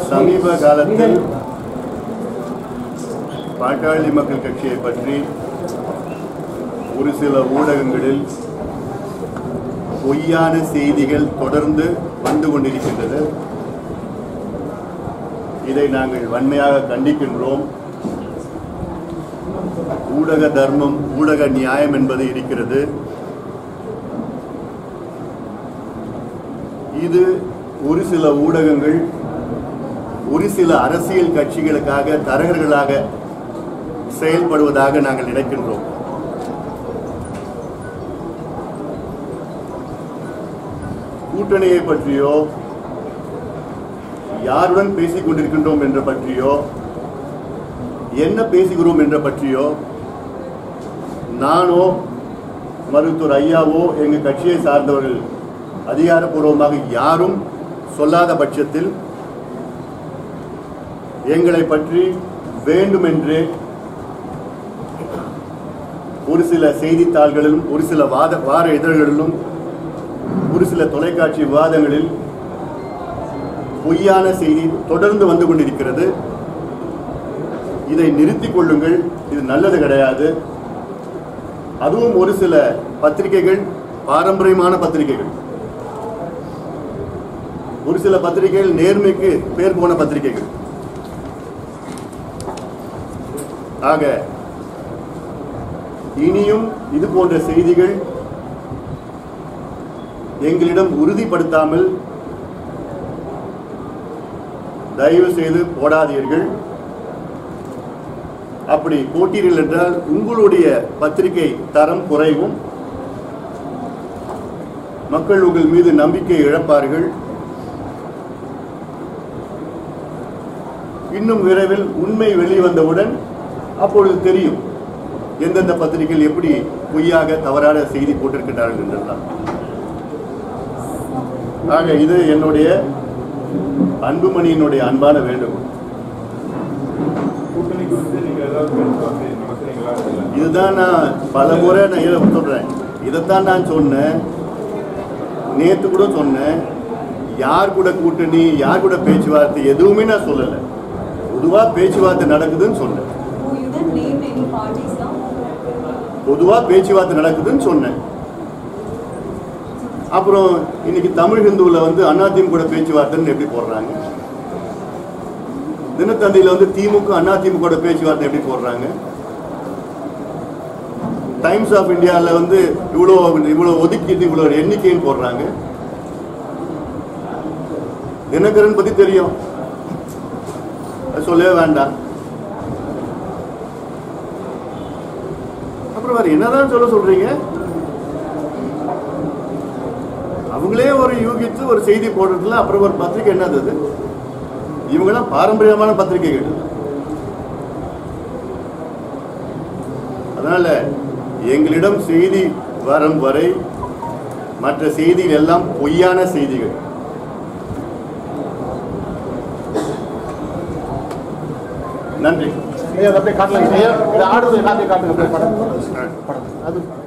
சமீப காலத்தில் பாட்டாளி மக்கள் கட்சியை பற்றி ஒரு சில ஊடகங்களில் பொய்யான செய்திகள் தொடர்ந்து வந்து கொண்டிருக்கின்றது இதை நாங்கள் வன்மையாக கண்டிக்கின்றோம் ஊடக தர்மம் ஊடக நியாயம் என்பது இருக்கிறது இது ஒரு சில ஊடகங்கள் ஒரு சில அரசியல் கட்சிகளுக்காக தரகர்களாக செயல்படுவதாக நாங்கள் நினைக்கின்றோம் கூட்டணியை பற்றியோ யாருடன் பேசிக் கொண்டிருக்கின்றோம் என்ற பற்றியோ என்ன பேசுகிறோம் என்ற பற்றியோ நானோ மருத்துவர் ஐயாவோ எங்கள் கட்சியை சார்ந்தவர்கள் அதிகாரப்பூர்வமாக யாரும் சொல்லாத பட்சத்தில் எங்களை பற்றி வேண்டுமென்றே ஒரு சில செய்தித்தாள்களிலும் ஒரு சில வாத வார இதழ்களிலும் ஒரு சில தொலைக்காட்சி விவாதங்களில் பொய்யான செய்தி தொடர்ந்து வந்து கொண்டிருக்கிறது இதை நிறுத்திக் கொள்ளுங்கள் இது நல்லது கிடையாது அதுவும் ஒரு சில பத்திரிகைகள் பாரம்பரியமான பத்திரிகைகள் ஒரு சில பத்திரிகைகள் நேர்மைக்கு பேர் போன பத்திரிகைகள் ஆக இனியும் இது போன்ற செய்திகள் எங்களிடம் உறுதிப்படுத்தாமல் தயவு செய்து போடாதீர்கள் அப்படி போட்டீர்கள் என்றால் உங்களுடைய பத்திரிகை தரம் குறைவும் மக்கள் உங்கள் மீது நம்பிக்கை இழப்பார்கள் இன்னும் விரைவில் உண்மை வெளிவந்தவுடன் அப்பொழுது தெரியும் எந்தெந்த பத்திரிகைகள் எப்படி பொய்யாக தவறான செய்தி போட்டிருக்கிறார்கள் என்றெல்லாம் ஆக இது என்னுடைய அன்புமணியினுடைய அன்பான வேண்டுகோள் கூட்டணி குறித்து நீங்க ஏதாவது பேச்சுவார்த்தை நடத்துறீங்களா இல்ல இதுதான் நான் பல முறை நான் இதை சொல்றேன் இதைத்தான் நான் சொன்னேன் நேத்து கூட சொன்னேன் யார் கூட கூட்டணி யார் கூட பேச்சுவார்த்தை எதுவுமே நான் சொல்லலை பொதுவா பேச்சுவார்த்தை நடக்குதுன்னு சொன்னேன் Oh, you didn't name any parties now? பொதுவா பேச்சுவார்த்தை நடக்குதுன்னு சொன்னேன் அப்புறம் இன்னைக்கு தமிழ் ஹிந்துவில் வந்து அதிமுக கூட பேச்சுவார்த்தைன்னு எப்படி போடுறாங்க தினத்தந்தியில் வந்து திமுக அதிமுக கூட பேச்சுவார்த்தை எப்படி போடுறாங்க டைம்ஸ் ஆஃப் இந்தியாவில் வந்து இவ்வளோ இவ்வளோ ஒதுக்கீடு இவ்வளோ எண்ணிக்கைன்னு போடுறாங்க தினகரன் பற்றி தெரியும் அது சொல்லவே வேண்டாம் அப்புறம் வேற என்னதான் சொல்ல சொல்றீங்க அவங்களே ஒரு யூகித்து ஒரு செய்தி போடுறதுல அப்புறம் ஒரு பத்திரிக்கை என்னது அது இவங்கெல்லாம் பாரம்பரியமான பத்திரிகைகள் அதனால எங்களிடம் செய்தி வரும் வரை மற்ற செய்திகள் எல்லாம் பொய்யான செய்திகள் நன்றி ஐயா அதை அப்படியே காட்டலாம் ஐயா இதை ஆடுறது எல்லாத்தையும் காட்டுங்க அப்படியே படம் படம் அது